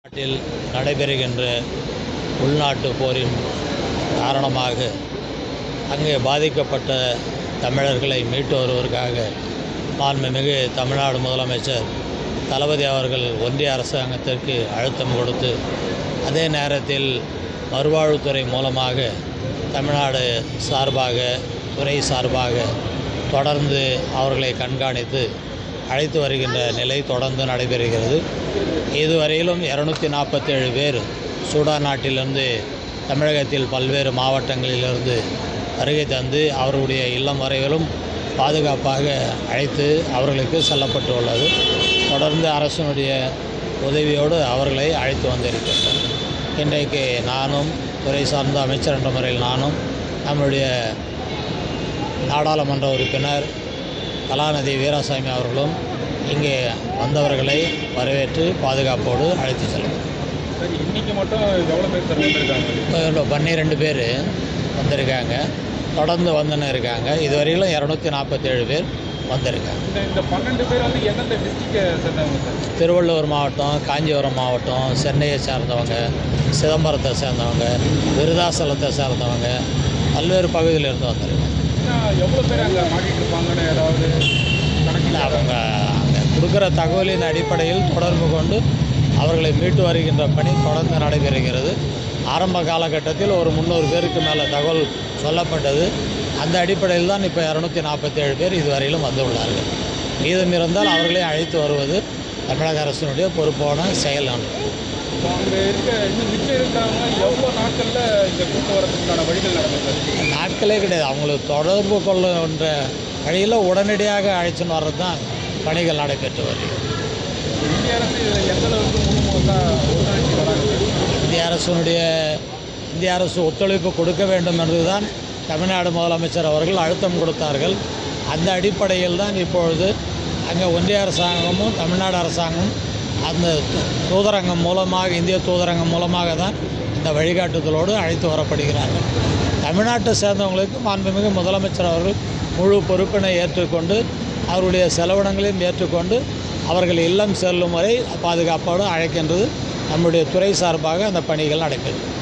நாட்டில் நடைபெறுகின்ற உள்நாட்டு போரின் காரணமாக அங்கே பாதிக்கப்பட்ட தமிழர்களை மீட்டு வருவதற்காக மாண்புமிகு தமிழ்நாடு முதலமைச்சர் தளபதி அவர்கள் ஒன்றிய அரசாங்கத்திற்கு அழுத்தம் கொடுத்து அதே நேரத்தில் மறுவாழ்வுத்துறை மூலமாக தமிழ்நாடு சார்பாக துறை சார்பாக தொடர்ந்து அவர்களை கண்காணித்து அழைத்து வருகின்ற நிலை தொடர்ந்து நடைபெறுகிறது இதுவரையிலும் இரநூத்தி நாற்பத்தேழு பேர் சூடான் நாட்டிலிருந்து தமிழகத்தில் பல்வேறு மாவட்டங்களிலிருந்து வருகை தந்து அவர்களுடைய இல்லம் வரையிலும் பாதுகாப்பாக அழைத்து அவர்களுக்கு செல்லப்பட்டுள்ளது தொடர்ந்து அரசினுடைய உதவியோடு அவர்களை அழைத்து வந்திருக்கின்றனர் இன்றைக்கு நானும் துறை சார்ந்த அமைச்சர் என்ற முறையில் நானும் நம்முடைய நாடாளுமன்ற உறுப்பினர் கலாநிதி வீராசாமி அவர்களும் இங்கே வந்தவர்களை வரவேற்று பாதுகாப்போடு அழைத்து செல்வோம் சார் இன்னைக்கு மட்டும் எவ்வளோ பேர் சார் வந்திருக்காங்க இப்போ பன்னிரெண்டு பேர் வந்திருக்காங்க தொடர்ந்து வந்துன்னு இருக்காங்க இதுவரையிலும் இரநூத்தி நாற்பத்தேழு பேர் வந்திருக்காங்க இந்த இந்த பன்னெண்டு பேர் வந்து எந்தெந்த டிஸ்ட்ரிக்டை சேர்ந்தவங்க சார் திருவள்ளூர் மாவட்டம் காஞ்சிபுரம் மாவட்டம் சென்னையை சேர்ந்தவங்க சிதம்பரத்தை சேர்ந்தவங்க விருதாசலத்தை சேர்ந்தவங்க பல்வேறு பகுதியிலிருந்து வந்திருக்காங்க இன்னும் எவ்வளோ பேர் அங்கே மாட்டிட்டு இருப்பாங்கன்னு ஏதாவது கணக்கு இல்லை அவங்க அங்கே கொடுக்குற தகவலின் அடிப்படையில் தொடர்பு கொண்டு அவர்களை மீட்டு வருகின்ற பணி தொடர்ந்து நடைபெறுகிறது ஆரம்ப காலகட்டத்தில் ஒரு முந்நூறு பேருக்கு மேலே தகவல் சொல்லப்பட்டது அந்த அடிப்படையில் தான் இப்போ இரநூத்தி நாற்பத்தேழு பேர் இதுவரையிலும் வந்துள்ளார்கள் மீதம் இருந்தால் அவர்களை அழைத்து வருவது தமிழக அரசினுடைய பொறுப்பான செயல் ஆகும் இப்போ அங்கே இருக்க இன்னும் மிச்சம் இருக்கிறவங்க எவ்வளோ நாட்களில் இங்கே கூட்டு வரதுக்கான வழிகள் நடக்கும் சார் நாட்களே கிடையாது அவங்களுக்கு தொடர்பு கொள்ளுகின்ற வழியில் உடனடியாக அழைச்சின்னு வர்றது தான் பணிகள் நடைபெற்று வருகிறது இந்திய அரசு இதில் எந்த அளவுக்கு முழு முழுசாக ஒத்துழைச்சி வராங்க சார் இந்திய அரசினுடைய இந்திய அரசு ஒத்துழைப்பு கொடுக்க வேண்டும் என்றுதான் தமிழ்நாடு முதலமைச்சர் அவர்கள் அழுத்தம் கொடுத்தார்கள் அந்த அடிப்படையில் தான் இப்பொழுது அங்கே ஒன்றிய அரசாங்கமும் தமிழ்நாடு அரசாங்கமும் அந்த தூ- தூதரங்கம் மூலமாக இந்திய தூதரங்கம் மூலமாக தான் இந்த வழிகாட்டுதலோடு அழைத்து வரப்படுகிறார்கள் தமிழ்நாட்டை சேர்ந்தவங்களுக்கு மாண்புமிகு முதலமைச்சர் அவர்கள் முழு பொறுப்பினை ஏற்றுக்கொண்டு அவருடைய செலவினங்களையும் ஏற்றுக்கொண்டு அவர்கள் இல்லம் செல்லும் வரை பாதுகாப்போடு அழைக்கின்றது நம்முடைய துறை சார்பாக அந்த பணிகள் நடைபெறும்